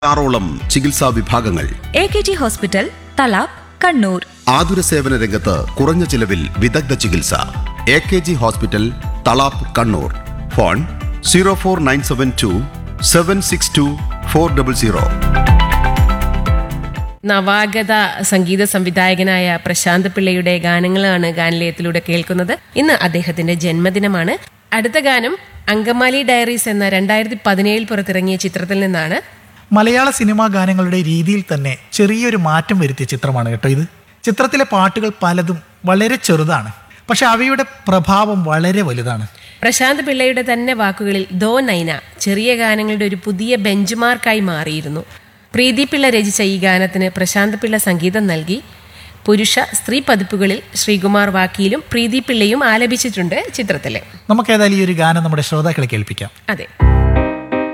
ആറോളം ചികിത്സാ വിഭാഗങ്ങൾ A K G hospital Thalap Kannur ആതുര സേവന രംഗത്ത് കുറഞ്ഞ ചിലവിൽ വിദഗ്ധ ചികിത്സ A K G hospital Thalap Kannur phone zero four nine seven two seven six two four double zero നവാഗത സംഗീത സംവിധായകനായ പ്രശാന്ത് പിള്ളയുടെ ഗാനങ്ങളാണ് ഗാനലയത്തിലൂടെ കേൾക്കുന്നത് ഇന്ന് അദ്ദേഹത്തിന്റെ ജന്മദിനമാണ് അടുത്ത ഗാനം അങ്കമാലി ഡയറീസ് എന്ന രണ്ടായിരത്തി പതിനേഴിൽ പുറത്തിറങ്ങിയ ചിത്രത്തിൽ നിന്നാണ് മലയാള സിനിമാ ഗാനങ്ങളുടെ രീതിയിൽ തന്നെ ചെറിയൊരു മാറ്റം വരുത്തിയ ചിത്രമാണ് കേട്ടോ ഇത് ചിത്രത്തിലെ പാട്ടുകൾ പലതും വളരെ ചെറുതാണ് പക്ഷെ അവയുടെ പ്രഭാവം വളരെ വലുതാണ് പ്രശാന്ത് പിള്ളയുടെ തന്നെ വാക്കുകളിൽ ദോ നൈന ചെറിയ ഗാനങ്ങളുടെ ഒരു പുതിയ ബെഞ്ച് മാർക്കായി മാറിയിരുന്നു പ്രീതി പിള്ള രചിച്ച ഈ ഗാനത്തിന് പ്രശാന്ത് പിള്ള സംഗീതം നൽകി പുരുഷ സ്ത്രീ പതിപ്പുകളിൽ ശ്രീകുമാർ വാക്കിയിലും പ്രീതി പിള്ളയും ആലപിച്ചിട്ടുണ്ട് ചിത്രത്തിലെ നമുക്കേതായാലും ഈ ഒരു ഗാനം നമ്മുടെ ശ്രോതാക്കളെ കേൾപ്പിക്കാം അതെ